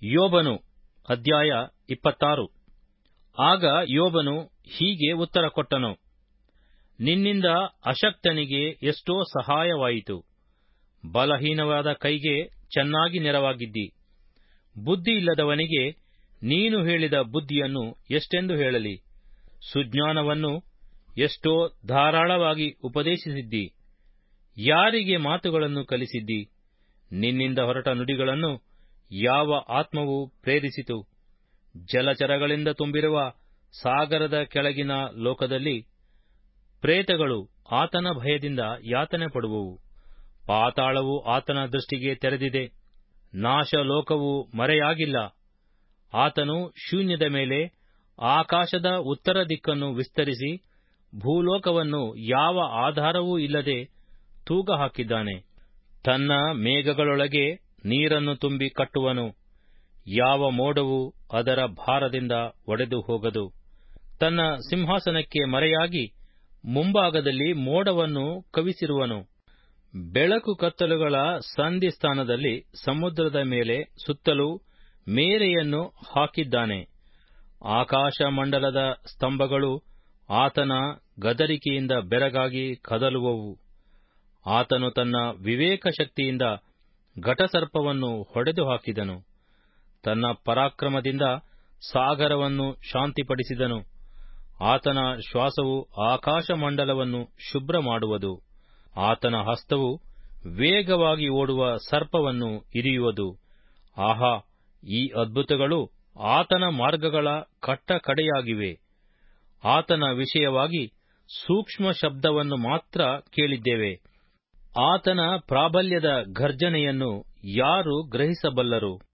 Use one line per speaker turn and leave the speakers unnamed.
ಯೋಬನು ಅಧ್ಯಾಯ ಇಪ್ಪತ್ತಾರು ಆಗ ಯೋಬನು ಹೀಗೆ ಉತ್ತರ ಕೊಟ್ಟನು ನಿನ್ನಿಂದ ಅಶಕ್ತನಿಗೆ ಎಷ್ಟೋ ಸಹಾಯವಾಯಿತು ಬಲಹೀನವಾದ ಕೈಗೆ ಚೆನ್ನಾಗಿ ನೆರವಾಗಿದ್ದಿ ಬುದ್ಧಿಯಿಲ್ಲದವನಿಗೆ ನೀನು ಹೇಳಿದ ಬುದ್ಧಿಯನ್ನು ಎಷ್ಟೆಂದು ಹೇಳಲಿ ಸುಜ್ಞಾನವನ್ನು ಎಷ್ಟೋ ಧಾರಾಳವಾಗಿ ಉಪದೇಶಿಸಿದ್ದಿ ಯಾರಿಗೆ ಮಾತುಗಳನ್ನು ಕಲಿಸಿದ್ದಿ ನಿನ್ನಿಂದ ಹೊರಟ ನುಡಿಗಳನ್ನು ಯಾವ ಆತ್ಮವು ಪ್ರೇರಿಸಿತು ಜಲಚರಗಳಿಂದ ತುಂಬಿರುವ ಸಾಗರದ ಕೆಳಗಿನ ಲೋಕದಲ್ಲಿ ಪ್ರೇತಗಳು ಆತನ ಭಯದಿಂದ ಯಾತನೆ ಪಡುವವು ಪಾತಾಳವು ಆತನ ದೃಷ್ಟಿಗೆ ತೆರೆದಿದೆ ನಾಶ ಲೋಕವು ಮರೆಯಾಗಿಲ್ಲ ಆತನು ಶೂನ್ಯದ ಮೇಲೆ ಆಕಾಶದ ಉತ್ತರ ದಿಕ್ಕನ್ನು ವಿಸ್ತರಿಸಿ ಭೂಲೋಕವನ್ನು ಯಾವ ಆಧಾರವೂ ಇಲ್ಲದೆ ತೂಗ ಹಾಕಿದ್ದಾನೆ ತನ್ನ ಮೇಘಗಳೊಳಗೆ ನೀರನ್ನು ತುಂಬಿ ಕಟ್ಟುವನು ಯಾವ ಮೋಡವು ಅದರ ಭಾರದಿಂದ ಒಡೆದು ಹೋಗದು ತನ್ನ ಸಿಂಹಾಸನಕ್ಕೆ ಮರೆಯಾಗಿ ಮುಂಭಾಗದಲ್ಲಿ ಮೋಡವನ್ನು ಕವಿಸಿರುವನು ಬೆಳಕು ಕತ್ತಲುಗಳ ಸಂಧಿಸ್ಥಾನದಲ್ಲಿ ಸಮುದ್ರದ ಮೇಲೆ ಸುತ್ತಲೂ ಮೇರೆಯನ್ನು ಹಾಕಿದ್ದಾನೆ ಆಕಾಶ ಮಂಡಲದ ಸ್ತಂಭಗಳು ಆತನ ಗದರಿಕೆಯಿಂದ ಬೆರಗಾಗಿ ಕದಲುವವು ಆತನು ತನ್ನ ವಿವೇಕ ಶಕ್ತಿಯಿಂದ ಘಟಸರ್ಪವನ್ನು ಹೊಡೆದು ಹಾಕಿದನು ತನ್ನ ಪರಾಕ್ರಮದಿಂದ ಸಾಗರವನ್ನು ಶಾಂತಿಪಡಿಸಿದನು ಆತನ ಶ್ವಾಸವು ಆಕಾಶ ಮಂಡಲವನ್ನು ಶುಭ್ರ ಮಾಡುವುದು ಆತನ ಹಸ್ತವು ವೇಗವಾಗಿ ಓಡುವ ಸರ್ಪವನ್ನು ಇರಿಯುವುದು ಆಹಾ ಈ ಅದ್ಭುತಗಳು ಆತನ ಮಾರ್ಗಗಳ ಕಟ್ಟ ಕಡೆಯಾಗಿವೆ ಆತನ ವಿಷಯವಾಗಿ ಸೂಕ್ಷ್ಮ ಶಬ್ದವನ್ನು ಮಾತ್ರ ಕೇಳಿದ್ದೇವೆ ಆತನ ಪ್ರಾಬಲ್ಯದ ಘರ್ಜನೆಯನ್ನು ಯಾರು ಗ್ರಹಿಸಬಲ್ಲರು